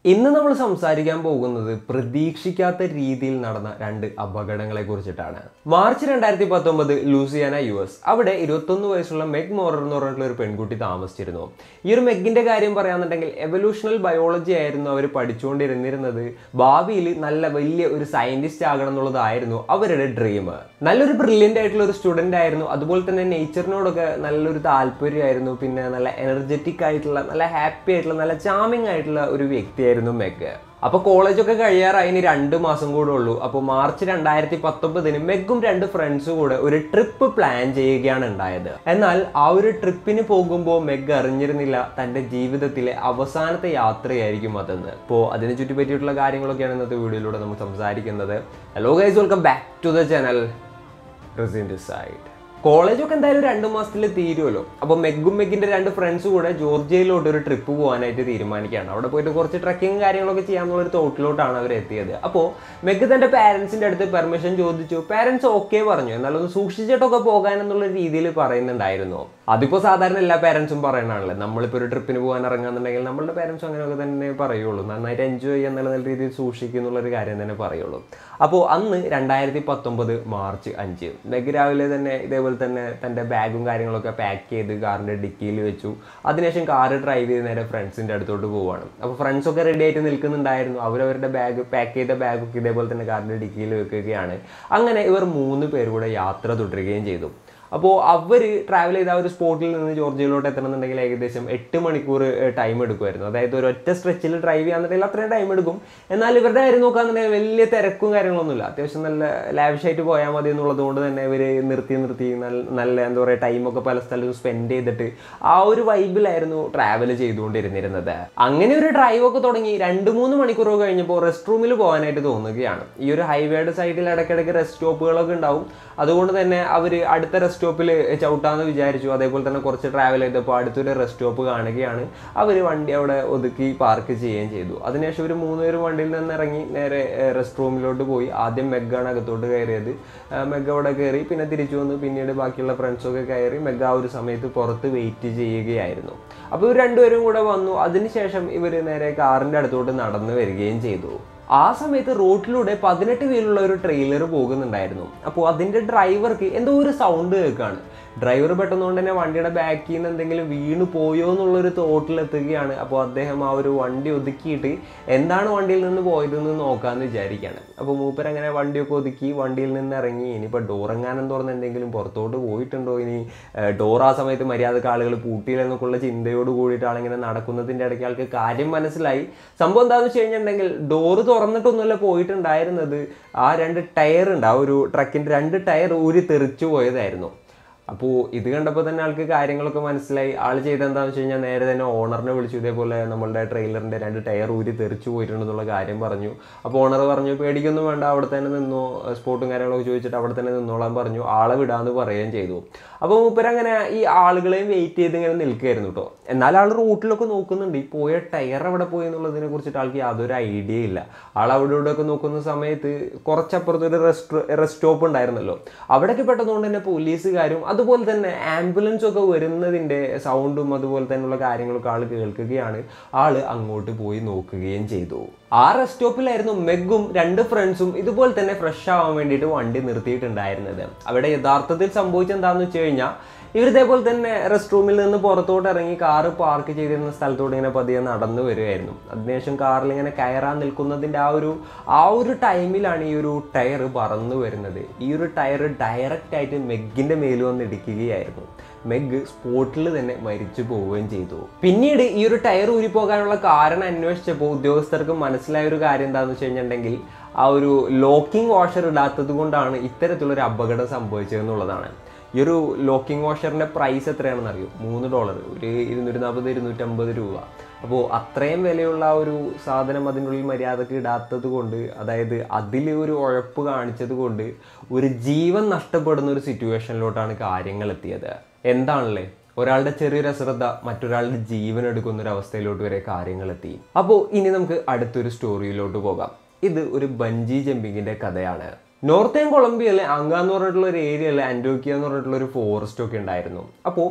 ഇന്ന് നമ്മൾ സംസാരിക്കാൻ പോകുന്നത് പ്രതീക്ഷിക്കാത്ത രീതിയിൽ നടന്ന രണ്ട് അപകടങ്ങളെ കുറിച്ചിട്ടാണ് മാർച്ച് രണ്ടായിരത്തി പത്തൊമ്പത് ലൂസിയാന യു എസ് അവിടെ ഇരുപത്തൊന്ന് വയസ്സുള്ള മെഗ് മോറർ എന്ന് പറഞ്ഞിട്ടുള്ള ഒരു പെൺകുട്ടി താമസിച്ചിരുന്നു ഈ ഒരു മെഗിന്റെ കാര്യം പറയാന്നുണ്ടെങ്കിൽ എവല്യൂഷണൽ ബയോളജി ആയിരുന്നു അവർ പഠിച്ചുകൊണ്ടിരുന്നിരുന്നത് ഭാവിയിൽ നല്ല വലിയ ഒരു സയന്റിസ്റ്റ് ആകണം എന്നുള്ളതായിരുന്നു അവരുടെ ഡ്രീം നല്ലൊരു ബ്രില്യൻ്റ് ആയിട്ടുള്ള ഒരു സ്റ്റുഡൻ്റ് ആയിരുന്നു അതുപോലെ തന്നെ നേച്ചറിനോടൊക്കെ നല്ലൊരു താല്പര്യമായിരുന്നു പിന്നെ നല്ല എനർജറ്റിക് ആയിട്ടുള്ള നല്ല ഹാപ്പി ആയിട്ടുള്ള നല്ല ചാമിങ് ആയിട്ടുള്ള ഒരു വ്യക്തിയായിരുന്നു മെഗ് അപ്പൊ കോളേജൊക്കെ കഴിയാറായി ഇനി രണ്ട് മാസം കൂടെ ഉള്ളൂ അപ്പോൾ മാർച്ച് രണ്ടായിരത്തി പത്തൊമ്പതിന് മെഗും രണ്ട് ഫ്രണ്ട്സും കൂടെ ഒരു ട്രിപ്പ് പ്ലാൻ ചെയ്യുകയാണ് ഉണ്ടായത് എന്നാൽ ആ ഒരു ട്രിപ്പിന് പോകുമ്പോൾ മെഗ് അറിഞ്ഞിരുന്നില്ല തന്റെ ജീവിതത്തിലെ അവസാനത്തെ യാത്രയായിരിക്കും അതെന്ന് അപ്പോൾ അതിനെ ചുറ്റി പറ്റിയിട്ടുള്ള കാര്യങ്ങളൊക്കെയാണ് ഇന്നത്തെ വീഡിയോയിലൂടെ നമ്മൾ സംസാരിക്കുന്നത് hello guys welcome back to the channel president side കോളേജൊക്കെ എന്തായാലും രണ്ട് മാസത്തിൽ തീരുമല്ലോ അപ്പോൾ മെഗും മെഗിന്റെ രണ്ട് ഫ്രണ്ട്സ് കൂടെ ജോർജിയയിലോട്ട് ഒരു ട്രിപ്പ് പോകാനായിട്ട് തീരുമാനിക്കുകയാണ് അവിടെ പോയിട്ട് കുറച്ച് ട്രക്കിങ് കാര്യങ്ങളൊക്കെ ചെയ്യാന്നുള്ള ഒരു തോട്ടിലോട്ടാണ് അവർ എത്തിയത് അപ്പോൾ മെഗ് തന്റെ പാരന്റ്സിന്റെ അടുത്ത് പെർമിഷൻ ചോദിച്ചു പാരന്റ്സ് ഓക്കെ പറഞ്ഞു എന്നാലൊന്ന് സൂക്ഷിച്ചിട്ടൊക്കെ പോകാൻ എന്നുള്ള രീതിയിൽ പറയുന്നുണ്ടായിരുന്നു അതിപ്പോൾ സാധാരണ എല്ലാ പാരന്റ്സും പറയണാണല്ലോ നമ്മളിപ്പോൾ ഒരു ട്രിപ്പിന് പോകാൻ ഇറങ്ങുന്നുണ്ടെങ്കിൽ നമ്മളുടെ പാരന്റ്സും അങ്ങനെയൊക്കെ തന്നെ പറയുള്ളൂ നന്നായിട്ട് എൻജോയ് ചെയ്യുക എന്നുള്ള നല്ല രീതിയിൽ സൂക്ഷിക്കും എന്നുള്ളൊരു കാര്യം തന്നെ പറയുള്ളൂ അപ്പോൾ അന്ന് രണ്ടായിരത്തി പത്തൊമ്പത് മാർച്ച് അഞ്ച് മെഗ് രാവിലെ തന്നെ ഇതേപോലെ തന്നെ തൻ്റെ ബാഗും കാര്യങ്ങളൊക്കെ പാക്ക് ചെയ്ത് കാറിൻ്റെ ഡിക്കിയിൽ വെച്ചു അതിനുശേഷം കാറ് ഡ്രൈവ് ചെയ്ത് നേരെ ഫ്രണ്ട്സിൻ്റെ അടുത്തോട്ട് പോവാണ് അപ്പോൾ ഫ്രണ്ട്സൊക്കെ റെഡി ആയിട്ട് നിൽക്കുന്നുണ്ടായിരുന്നു അവരവരുടെ ബാഗ് പാക്ക് ചെയ്ത ബാഗൊക്കെ ഇതേപോലെ തന്നെ കാറിൻ്റെ ഡിക്കിയിൽ വെക്കുകയാണ് അങ്ങനെ ഇവർ മൂന്ന് പേർ കൂടെ യാത്ര തുടരുകയും ചെയ്തു അപ്പോൾ അവർ ട്രാവൽ ചെയ്ത ആ ഒരു സ്പോട്ടിൽ നിന്ന് ജോർജിയയിലോട്ട് എത്തണമെന്നുണ്ടെങ്കിൽ ഏകദേശം എട്ട് മണിക്കൂർ ടൈം എടുക്കുമായിരുന്നു അതായത് ഒരു ഒറ്റ സ്ട്രെച്ചിൽ ഡ്രൈവ് ചെയ്യാന്നുണ്ടെങ്കിൽ അത്രയും ടൈം എടുക്കും എന്നാൽ ഇവരുടെ കാര്യം നോക്കുകയാണെന്നുണ്ടെങ്കിൽ വലിയ തിരക്കും കാര്യങ്ങളൊന്നുമില്ല അത്യാവശ്യം നല്ല ലാവിഷായിട്ട് പോയാൽ മതി എന്നുള്ളത് കൊണ്ട് തന്നെ ഇവർ നിർത്തി നിർത്തി നല്ല നല്ല എന്താ പറയുക ടൈമൊക്കെ പല സ്ഥലത്തും സ്പെൻഡ് ചെയ്തിട്ട് ആ ഒരു വൈബിലായിരുന്നു ട്രാവൽ ചെയ്തുകൊണ്ടിരുന്നിരുന്നത് അങ്ങനെ ഒരു ഡ്രൈവ് ഒക്കെ തുടങ്ങി രണ്ട് മൂന്ന് മണിക്കൂർ കഴിഞ്ഞപ്പോൾ റെസ്റ്റ് റൂമിൽ പോകാനായിട്ട് തോന്നുകയാണ് ഈ ഒരു ഹൈവേയുടെ സൈഡിൽ ഇടയ്ക്കിടയ്ക്ക് റെസ്റ്റ് സ്റ്റോപ്പുകളൊക്കെ ഉണ്ടാവും അതുകൊണ്ട് തന്നെ അവർ അടുത്ത റെസ്റ്റ് സ്റ്റോപ്പിൽ ചവിട്ടാന്ന് വിചാരിച്ചു അതേപോലെ തന്നെ കുറച്ച് ട്രാവൽ ചെയ്തപ്പോൾ അടുത്തൊരു റെസ്റ്റ് സ്റ്റോപ്പ് കാണുകയാണ് അവർ വണ്ടി അവിടെ ഒതുക്കി പാർക്ക് ചെയ്യുകയും ചെയ്തു അതിനുശേഷം ഒരു മൂന്ന് പേര് വണ്ടിയിൽ നിന്ന് ഇറങ്ങി നേരെ റെസ്റ്റ് റൂമിലോട്ട് പോയി ആദ്യം മെഗാണ് അകത്തോട്ട് കയറിയത് മെഗ് അവിടെ കയറി പിന്നെ തിരിച്ചു വന്നു പിന്നീട് ബാക്കിയുള്ള ഫ്രണ്ട്സൊക്കെ കയറി മെഗ് ആ ഒരു സമയത്ത് പുറത്ത് വെയിറ്റ് ചെയ്യുകയായിരുന്നു അപ്പോൾ ഇവർ രണ്ടുപേരും കൂടെ വന്നു അതിനുശേഷം ഇവർ നേരെ കാറിൻ്റെ അടുത്തോട്ട് നടന്നു വരികയും ചെയ്തു ആ സമയത്ത് റോഡിലൂടെ പതിനെട്ട് വീലുള്ള ഒരു ട്രെയിലർ പോകുന്നുണ്ടായിരുന്നു അപ്പോൾ അതിൻ്റെ ഡ്രൈവർക്ക് എന്തോ ഒരു സൗണ്ട് കേൾക്കുകയാണ് ഡ്രൈവർ പെട്ടെന്നുകൊണ്ട് തന്നെ വണ്ടിയുടെ ബാക്കിൽ നിന്ന് എന്തെങ്കിലും വീണ് പോയോ എന്നുള്ളൊരു തോട്ടിലെത്തുകയാണ് അപ്പോൾ അദ്ദേഹം ആ ഒരു വണ്ടി ഒതുക്കിയിട്ട് എന്താണ് വണ്ടിയിൽ നിന്ന് പോയതെന്ന് നോക്കാമെന്ന് വിചാരിക്കുകയാണ് അപ്പോൾ മൂപ്പർ അങ്ങനെ വണ്ടിയൊക്കെ ഒതുക്കി വണ്ടിയിൽ നിന്ന് ഇറങ്ങി ഇനിയിപ്പോൾ ഡോറെങ്ങാനും തുറന്ന് എന്തെങ്കിലും പുറത്തോട്ട് പോയിട്ടുണ്ടോ ഇനി ഡോർ ആ സമയത്ത് മര്യാദക്ക് ആളുകൾ പൂട്ടിയില്ലെന്നൊക്കെയുള്ള ചിന്തയോട് കൂടിയിട്ട് ആളിങ്ങനെ നടക്കുന്നതിൻ്റെ ഇടയ്ക്ക് ആൾക്ക് കാര്യം മനസ്സിലായി സംഭവം എന്താണെന്ന് വെച്ച് കഴിഞ്ഞിട്ടുണ്ടെങ്കിൽ ഡോറ് തുറന്നിട്ടൊന്നുമല്ല പോയിട്ടുണ്ടായിരുന്നത് ആ രണ്ട് ടയർ ഉണ്ട് ആ ഒരു ട്രക്കിൻ്റെ രണ്ട് ടയർ ഊരി തെറിച്ചു പോയതായിരുന്നു അപ്പോൾ ഇത് കണ്ടപ്പോൾ തന്നെ ആൾക്ക് കാര്യങ്ങളൊക്കെ മനസ്സിലായി ആൾ ചെയ്ത എന്താണെന്ന് വെച്ച് കഴിഞ്ഞാൽ നേരെ തന്നെ ഓണറിനെ വിളിച്ചു ഇതേപോലെ നമ്മളുടെ ട്രെയിലറിൻ്റെ രണ്ട് ടയർ ഊരി തെറിച്ചു പോയിട്ടുണ്ടെന്നുള്ള കാര്യം പറഞ്ഞു അപ്പോൾ ഓണർ പറഞ്ഞു പേടിക്കൊന്നും വേണ്ട അവിടെ തന്നെ നിന്നോ സ്പോട്ടും കാര്യങ്ങളൊക്കെ ചോദിച്ചിട്ട് അവിടെ തന്നെ നിന്നോളാൻ പറഞ്ഞു ആളെ വിടാന്ന് പറയുകയും ചെയ്തു അപ്പോൾ മൂപ്പരങ്ങനെ ഈ ആളുകളെയും വെയിറ്റ് ചെയ്ത് ഇങ്ങനെ നിൽക്കുകയായിരുന്നു കേട്ടോ എന്നാൽ ആൾ റൂട്ടിലൊക്കെ നോക്കുന്നുണ്ട് ഈ പോയ ടയർ എവിടെ പോയി എന്നുള്ളതിനെ കുറിച്ചിട്ട് ആൾക്ക് യാതൊരു ഐഡിയ ഇല്ല ആൾ അവിടെ ഇവിടെ ഒക്കെ നോക്കുന്ന സമയത്ത് കുറച്ചപ്പുറത്ത് ഒരു റെസ്റ്റ് റെസ്റ്റ് സ്റ്റോപ്പ് ഉണ്ടായിരുന്നല്ലോ അവിടേക്ക് പെട്ടതുകൊണ്ട് തന്നെ പോലീസുകാരും അതുപോലെ തന്നെ ആംബുലൻസും ഒക്കെ വരുന്നതിൻ്റെ സൗണ്ടും അതുപോലെ തന്നെയുള്ള കാര്യങ്ങളൊക്കെ ആൾ കേൾക്കുകയാണ് ആൾ അങ്ങോട്ട് പോയി നോക്കുകയും ചെയ്തു ആ റെസ്റ്റ് സ്റ്റോപ്പിലായിരുന്നു മെഗും രണ്ട് ഫ്രണ്ട്സും ഇതുപോലെ തന്നെ ഫ്രഷ് ആവാൻ വേണ്ടിയിട്ട് വണ്ടി നിർത്തിയിട്ടുണ്ടായിരുന്നത് അവിടെ യഥാർത്ഥത്തിൽ സംഭവിച്ചെന്താണെന്ന് വെച്ച് കഴിഞ്ഞാൽ ഇവർ ഇതേപോലെ തന്നെ റെസ്റ്റ് റൂമിൽ നിന്ന് പുറത്തോട്ട് ഇറങ്ങി കാറ് പാർക്ക് ചെയ്തിരുന്ന സ്ഥലത്തോട്ട് ഇങ്ങനെ പതിയെ നടന്നു വരികയായിരുന്നു അതിനുശേഷം കാറിൽ ഇങ്ങനെ കയറാൻ നിൽക്കുന്നതിൻ്റെ ആ ഒരു ആ ഒരു ടൈമിലാണ് ഈ ഒരു ടയർ പറന്നു വരുന്നത് ഈ ഒരു ടയർ ഡയറക്റ്റ് ആയിട്ട് മെഗിൻ്റെ മേൽ വന്ന് ഇടിക്കുകയായിരുന്നു മെഗ് സ്പോട്ടിൽ തന്നെ മരിച്ചു പോവുകയും ചെയ്തു പിന്നീട് ഈ ഒരു ടയർ ഊരിപ്പോകാനുള്ള കാരണം അന്വേഷിച്ചപ്പോൾ ഉദ്യോഗസ്ഥർക്ക് മനസ്സിലായ ഒരു കാര്യം എന്താണെന്ന് വെച്ച് കഴിഞ്ഞിട്ടുണ്ടെങ്കിൽ ആ ഒരു ലോക്കിംഗ് വാഷർ ഇടാത്തത് കൊണ്ടാണ് ഇത്തരത്തിലൊരു അപകടം സംഭവിച്ചതെന്നുള്ളതാണ് ഈ ഒരു ലോക്കിംഗ് വാഷറിൻ്റെ പ്രൈസ് എത്രയാണെന്ന് അറിയോ മൂന്ന് ഡോളർ ഒരു ഇരുന്നൂറ്റി നാൽപ്പത് ഇരുന്നൂറ്റമ്പത് രൂപ അപ്പോൾ അത്രയും വിലയുള്ള ആ ഒരു സാധനം അതിനുള്ളിൽ മര്യാദക്ക് ഇടാത്തത് കൊണ്ട് അതായത് അതിൽ ഒരു ഉഴപ്പ് കാണിച്ചത് കൊണ്ട് ഒരു ജീവൻ നഷ്ടപ്പെടുന്ന ഒരു സിറ്റുവേഷനിലോട്ടാണ് കാര്യങ്ങൾ എത്തിയത് എന്താണല്ലേ ഒരാളുടെ ചെറിയൊരു അശ്രദ്ധ മറ്റൊരാളുടെ ജീവൻ എടുക്കുന്ന ഒരു അവസ്ഥയിലോട്ട് വരെ കാര്യങ്ങൾ എത്തി അപ്പോൾ ഇനി നമുക്ക് അടുത്തൊരു സ്റ്റോറിയിലോട്ട് പോകാം ഇത് ഒരു ബഞ്ചി ജമ്പിങ്ങിന്റെ കഥയാണ് നോർത്തേൺ കൊളംബിയയിലെ അങ്ക എന്ന് പറഞ്ഞിട്ടുള്ള ഒരു ഏരിയയിൽ ആൻഡോക്കിയ എന്ന് പറഞ്ഞിട്ടുള്ള ഒരു ഫോറസ്റ്റ് ഒക്കെ ഉണ്ടായിരുന്നു അപ്പോൾ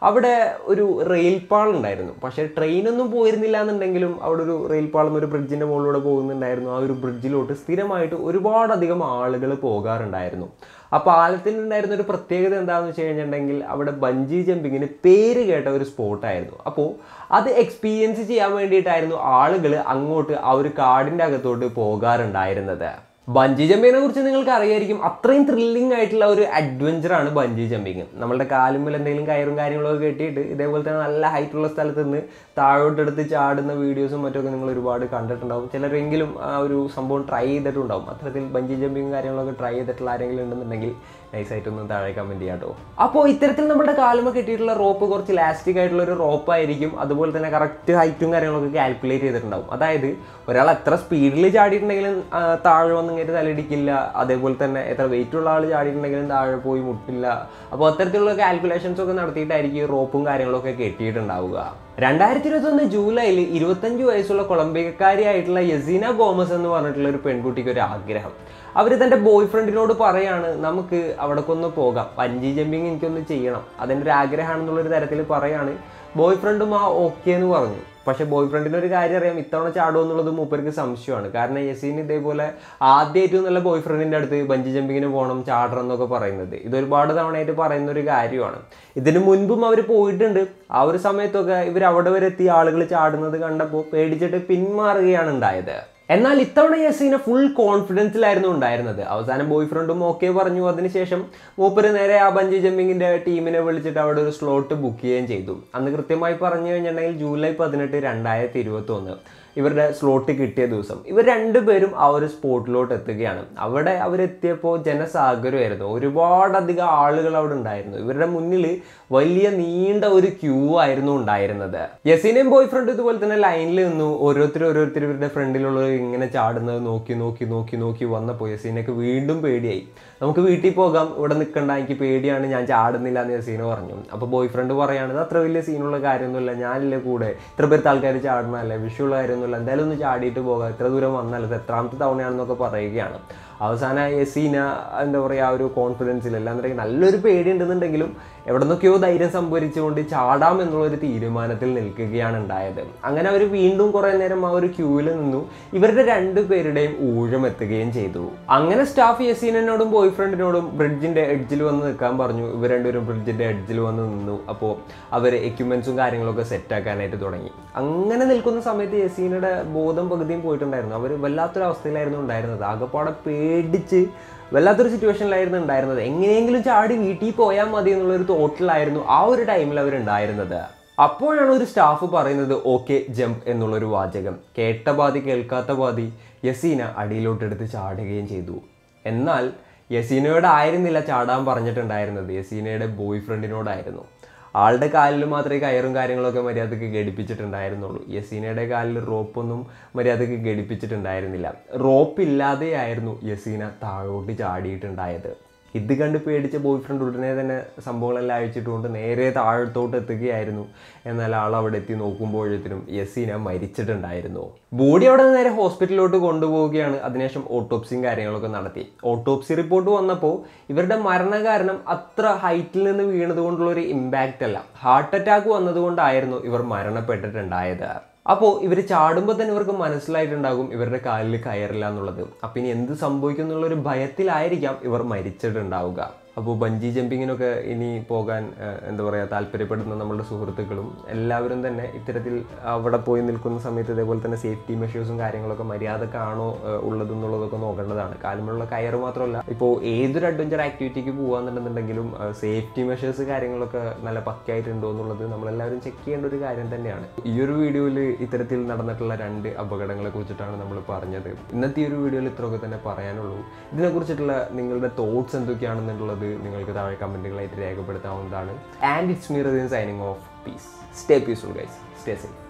അവിടെ ഒരു റെയിൽ പാളം ഉണ്ടായിരുന്നു പക്ഷേ ട്രെയിനൊന്നും പോയിരുന്നില്ല എന്നുണ്ടെങ്കിലും അവിടെ ഒരു റെയിൽ പാളം ഒരു ബ്രിഡ്ജിൻ്റെ മുകളിലൂടെ പോകുന്നുണ്ടായിരുന്നു ആ ഒരു ബ്രിഡ്ജിലോട്ട് സ്ഥിരമായിട്ട് ഒരുപാടധികം ആളുകൾ പോകാറുണ്ടായിരുന്നു ആ പാലത്തിനുണ്ടായിരുന്ന ഒരു പ്രത്യേകത എന്താണെന്ന് വെച്ച് കഴിഞ്ഞിട്ടുണ്ടെങ്കിൽ അവിടെ ബഞ്ചി ജമ്പിങ്ങിന് പേര് കേട്ട ഒരു സ്പോട്ടായിരുന്നു അപ്പോൾ അത് എക്സ്പീരിയൻസ് ചെയ്യാൻ വേണ്ടിയിട്ടായിരുന്നു ആളുകൾ അങ്ങോട്ട് ആ ഒരു കാടിൻ്റെ അകത്തോട്ട് പോകാറുണ്ടായിരുന്നത് ബഞ്ചി ജമ്പിങ്ങിനെ കുറിച്ച് നിങ്ങൾക്ക് അറിയായിരിക്കും അത്രയും ത്രില്ലിംഗ് ആയിട്ടുള്ള ഒരു അഡ്വഞ്ചറാണ് ബഞ്ചി ജമ്പിങ് നമ്മളുടെ കാലുമ്പിൽ എന്തെങ്കിലും കയറും കാര്യങ്ങളൊക്കെ കെട്ടിയിട്ട് ഇതേപോലെ തന്നെ നല്ല ഹൈറ്റുള്ള സ്ഥലത്ത് നിന്ന് താഴോട്ടെടുത്ത് ചാടുന്ന വീഡിയോസും മറ്റൊക്കെ നിങ്ങൾ ഒരുപാട് കണ്ടിട്ടുണ്ടാവും ചിലരെങ്കിലും ആ ഒരു സംഭവം ട്രൈ ചെയ്തിട്ടുണ്ടാവും അത്തരത്തിൽ ബഞ്ചി ജമ്പിങ് കാര്യങ്ങളൊക്കെ ട്രൈ ചെയ്തിട്ടുള്ള ആരെങ്കിലും ഉണ്ടെന്നുണ്ടെങ്കിൽ നൈസായിട്ടൊന്ന് താഴെ കമൻറ്റ് ചെയ്യാം കേട്ടോ അപ്പോൾ ഇത്തരത്തിൽ നമ്മുടെ കാലുമ കെട്ടിയിട്ടുള്ള റോപ്പ് കുറച്ച് ലാസ്റ്റിക് ആയിട്ടുള്ള ഒരു റോപ്പ് ആയിരിക്കും അതുപോലെ തന്നെ കറക്റ്റ് ഹൈറ്റും കാര്യങ്ങളൊക്കെ കാൽക്കുലേറ്റ് ചെയ്തിട്ടുണ്ടാവും അതായത് ഒരാൾ എത്ര സ്പീഡിൽ ചാടിയിട്ടുണ്ടെങ്കിലും ആ, താഴെ വന്ന് ഇങ്ങനെ തലയിടിക്കില്ല അതേപോലെ തന്നെ എത്ര വെയിറ്റ് ഉള്ള ആൾ ചാടിയിട്ടുണ്ടെങ്കിലും താഴെ പോയി മുട്ടില്ല അപ്പോൾ അത്തരത്തിലുള്ള കാൽക്കുലേഷൻസ് ഒക്കെ നടത്തിയിട്ടായിരിക്കും ഈ റോപ്പും കാര്യങ്ങളൊക്കെ കെട്ടിയിട്ടുണ്ടാവുക രണ്ടായിരത്തി ഇരുപത്തൊന്ന് ജൂലൈയിൽ ഇരുപത്തഞ്ച് വയസ്സുള്ള കൊളംബിയക്കാരിയായിട്ടുള്ള യസീന ഗോമസ് എന്ന് പറഞ്ഞിട്ടുള്ള ഒരു പെൺകുട്ടിക്ക് ഒരു ആഗ്രഹം അവർ തൻ്റെ ബോയ് ഫ്രണ്ടിനോട് പറയാണ് നമുക്ക് അവിടേക്കൊന്ന് പോകാം പഞ്ചി ജമ്പിങ് എനിക്കൊന്ന് ചെയ്യണം അതിൻ്റെ ഒരു ആഗ്രഹമാണെന്നുള്ളൊരു തരത്തിൽ പറയാണ് ബോയ് ഫ്രണ്ടും ആ ഓക്കെ എന്ന് പറഞ്ഞു പക്ഷേ ബോയ് ഫ്രണ്ടിന് ഒരു കാര്യം അറിയാം ഇത്തവണ ചാടുമോ എന്നുള്ളത് മൂപ്പർക്ക് സംശയമാണ് കാരണം യസീൻ ഇതേപോലെ ആദ്യമായിട്ടും നല്ല ബോയ് ഫ്രണ്ടിൻ്റെ അടുത്ത് ബഞ്ചി ജമ്പിങ്ങിന് പോകണം ചാടണം എന്നൊക്കെ പറയുന്നത് ഇത് ഒരുപാട് തവണയായിട്ട് പറയുന്ന ഒരു കാര്യമാണ് ഇതിന് മുൻപും അവർ പോയിട്ടുണ്ട് ആ ഒരു സമയത്തൊക്കെ ഇവർ അവിടെ വരെ എത്തിയ ആളുകൾ ചാടുന്നത് കണ്ടപ്പോൾ പേടിച്ചിട്ട് പിന്മാറുകയാണ് ഉണ്ടായത് എന്നാൽ ഇത്തവണ യസീന ഫുൾ കോൺഫിഡൻസിലായിരുന്നു ഉണ്ടായിരുന്നത് അവസാനം ബോയ് ഫ്രണ്ടും ഓക്കെ പറഞ്ഞു അതിനുശേഷം മൂപ്പര് നേരെ ആ ബഞ്ചി ജമ്പിങ്ങിന്റെ ടീമിനെ വിളിച്ചിട്ട് അവിടെ ഒരു സ്ലോട്ട് ബുക്ക് ചെയ്യുകയും ചെയ്തു അന്ന് കൃത്യമായി പറഞ്ഞു കഴിഞ്ഞിട്ടുണ്ടെങ്കിൽ ജൂലൈ പതിനെട്ട് രണ്ടായിരത്തി ഇരുപത്തി ഒന്ന് ഇവരുടെ സ്ലോട്ട് കിട്ടിയ ദിവസം ഇവർ രണ്ടുപേരും ആ ഒരു സ്പോട്ടിലോട്ട് എത്തുകയാണ് അവിടെ അവരെത്തിയപ്പോൾ ജനസാഗരമായിരുന്നു ഒരുപാടധികം ആളുകൾ അവിടെ ഉണ്ടായിരുന്നു ഇവരുടെ മുന്നിൽ വലിയ നീണ്ട ഒരു ക്യൂ ആയിരുന്നു ഉണ്ടായിരുന്നത് യസീനയും ബോയ് ഫ്രണ്ട് ഇതുപോലെ തന്നെ ലൈനിൽ നിന്നു ഓരോരുത്തർ ഓരോരുത്തർ ഇവരുടെ ഫ്രണ്ടിലുള്ള ഇങ്ങനെ ചാടുന്നത് നോക്കി നോക്കി നോക്കി നോക്കി വന്നപ്പോൾ യസീനക്ക് വീണ്ടും പേടിയായി നമുക്ക് വീട്ടിൽ പോകാം ഇവിടെ നിൽക്കണ്ട എനിക്ക് പേടിയാണ് ഞാൻ ചാടുന്നില്ല എന്ന് യസീന പറഞ്ഞു അപ്പോൾ ബോയ് ഫ്രണ്ട് പറയാണ് ഇത് അത്ര വലിയ സീനുള്ള കാര്യമൊന്നുമില്ല ഞാനില്ലേ കൂടെ ഇത്ര പേർക്ക് ആൾക്കാർ ചാടണമല്ലേ വിഷയമുള്ള കാര്യമൊന്നുമില്ല എന്തായാലും ഒന്ന് ചാടിയിട്ട് പോകാം ഇത്ര ദൂരം വന്നല്ലോ ഇത് എത്രാമത്തെ തവണയാണെന്നൊക്കെ പറയുകയാണ് അവസാന യസീന എന്താ പറയുക ആ ഒരു കോൺഫിഡൻസിൽ അല്ലാന്നുണ്ടെങ്കിൽ നല്ലൊരു പേടി ഉണ്ടെന്നുണ്ടെങ്കിലും എവിടെ നിന്നൊക്കെയോ ധൈര്യം സംഭരിച്ചുകൊണ്ട് ചാടാം എന്നുള്ള ഒരു തീരുമാനത്തിൽ നിൽക്കുകയാണ് ഉണ്ടായത് അങ്ങനെ അവർ വീണ്ടും കുറേ നേരം ആ ഒരു ക്യൂവിൽ നിന്നു ഇവരുടെ രണ്ടു പേരുടെയും ഊഴം എത്തുകയും ചെയ്തു അങ്ങനെ സ്റ്റാഫ് യസീനോടും ബോയ് ഫ്രണ്ടിനോടും ബ്രിഡ്ജിന്റെ എഡ്ജിൽ വന്ന് നിൽക്കാൻ പറഞ്ഞു ഇവർ രണ്ടുപേരും ബ്രിഡ്ജിന്റെ എഡ്ജിൽ വന്ന് നിന്നു അപ്പോൾ അവർ എക്യുപ്മെന്റ്സും കാര്യങ്ങളൊക്കെ സെറ്റ് ആക്കാനായിട്ട് തുടങ്ങി അങ്ങനെ നിൽക്കുന്ന സമയത്ത് യസീനയുടെ ബോധം പകുതിയും പോയിട്ടുണ്ടായിരുന്നു അവർ വല്ലാത്തൊരു അവസ്ഥയിലായിരുന്നു ഉണ്ടായിരുന്നത് ആകെപ്പാടെ പേടിച്ച് വല്ലാത്തൊരു സിറ്റുവേഷനിലായിരുന്നു ഉണ്ടായിരുന്നത് എങ്ങനെയെങ്കിലും ചാടി വീട്ടിൽ പോയാൽ മതി എന്നുള്ളൊരു തോട്ടിലായിരുന്നു ആ ഒരു ടൈമിൽ അവരുണ്ടായിരുന്നത് അപ്പോഴാണ് ഒരു സ്റ്റാഫ് പറയുന്നത് ഓക്കെ ജംപ് എന്നുള്ളൊരു വാചകം കേട്ട പാതി കേൾക്കാത്ത പാതി യസീന അടിയിലോട്ടെടുത്ത് ചാടുകയും ചെയ്തു എന്നാൽ യസീനയോട് ആയിരുന്നില്ല ചാടാൻ പറഞ്ഞിട്ടുണ്ടായിരുന്നത് യസീനയുടെ ബോയ് ഫ്രണ്ടിനോടായിരുന്നു ആളുടെ കാലിൽ മാത്രമേ കയറും കാര്യങ്ങളൊക്കെ മര്യാദക്ക് ഘടിപ്പിച്ചിട്ടുണ്ടായിരുന്നുള്ളൂ യസീനയുടെ കാലിൽ റോപ്പൊന്നും മര്യാദക്ക് ഘടിപ്പിച്ചിട്ടുണ്ടായിരുന്നില്ല റോപ്പ് ഇല്ലാതെയായിരുന്നു യസീന താഴോട്ട് ചാടിയിട്ടുണ്ടായത് ഇത് കണ്ട് പേടിച്ച ബോയ് ഫ്രണ്ട് ഉടനെ തന്നെ സംഭവങ്ങളെല്ലാം അയച്ചിട്ടുകൊണ്ട് നേരെ താഴത്തോട്ട് എത്തുകയായിരുന്നു എന്നാൽ ആൾ അവിടെ എത്തി നോക്കുമ്പോഴത്തേനും യസീന മരിച്ചിട്ടുണ്ടായിരുന്നു ബോഡി അവിടെ നിന്ന് നേരെ ഹോസ്പിറ്റലിലോട്ട് കൊണ്ടുപോവുകയാണ് അതിനുശേഷം ഓട്ടോപ്സിയും കാര്യങ്ങളൊക്കെ നടത്തി ഓട്ടോപ്സി റിപ്പോർട്ട് വന്നപ്പോൾ ഇവരുടെ മരണകാരണം അത്ര ഹൈറ്റിൽ നിന്ന് വീണത് കൊണ്ടുള്ള ഒരു ഇമ്പാക്റ്റ് അല്ല ഹാർട്ട് അറ്റാക്ക് വന്നതുകൊണ്ടായിരുന്നു ഇവർ മരണപ്പെട്ടിട്ടുണ്ടായത് അപ്പോൾ ഇവർ ചാടുമ്പോൾ തന്നെ ഇവർക്ക് മനസ്സിലായിട്ടുണ്ടാകും ഇവരുടെ കാലിൽ കയറില്ല എന്നുള്ളത് അപ്പം ഇനി എന്ത് സംഭവിക്കും എന്നുള്ള ഒരു ഭയത്തിലായിരിക്കാം ഇവർ മരിച്ചിട്ടുണ്ടാവുക അപ്പോൾ ബഞ്ചി ജമ്പിങ്ങിനൊക്കെ ഇനി പോകാൻ ആ, എന്താ പറയുക താല്പര്യപ്പെടുന്ന നമ്മളുടെ സുഹൃത്തുക്കളും എല്ലാവരും തന്നെ ഇത്തരത്തിൽ അവിടെ പോയി നിൽക്കുന്ന സമയത്ത് ഇതേപോലെ തന്നെ സേഫ്റ്റി മെഷേഴ്സും കാര്യങ്ങളൊക്കെ മര്യാദക്കാണോ ആ, ഉള്ളതെന്നുള്ളതൊക്കെ നോക്കേണ്ടതാണ് കാലുമുള്ള കയറ് മാത്രമല്ല ഇപ്പോൾ ഏതൊരു അഡ്വഞ്ചർ ആക്ടിവിറ്റിക്ക് പോകാന്നുണ്ടെന്നുണ്ടെങ്കിലും സേഫ്റ്റി മെഷേഴ്സ് കാര്യങ്ങളൊക്കെ നല്ല പക്കയായിട്ടുണ്ടോ എന്നുള്ളത് നമ്മളെല്ലാവരും ചെക്ക് ചെയ്യേണ്ട ഒരു കാര്യം തന്നെയാണ് ഈ ഒരു വീഡിയോയിൽ ഇത്തരത്തിൽ നടന്നിട്ടുള്ള രണ്ട് അപകടങ്ങളെ കുറിച്ചിട്ടാണ് നമ്മൾ പറഞ്ഞത് ഇന്നത്തെ ഈ ഒരു വീഡിയോയിൽ ഇത്രയൊക്കെ തന്നെ പറയാനുള്ളൂ ഇതിനെക്കുറിച്ചിട്ടുള്ള നിങ്ങളുടെ തോട്ട്സ് എന്തൊക്കെയാണെന്നുള്ളത് നിങ്ങൾക്ക് താഴെ കമൻറ്റുകളായിട്ട് രേഖപ്പെടുത്താവുന്നതാണ് and it's me Reen signing off peace stay peaceful guys stay safe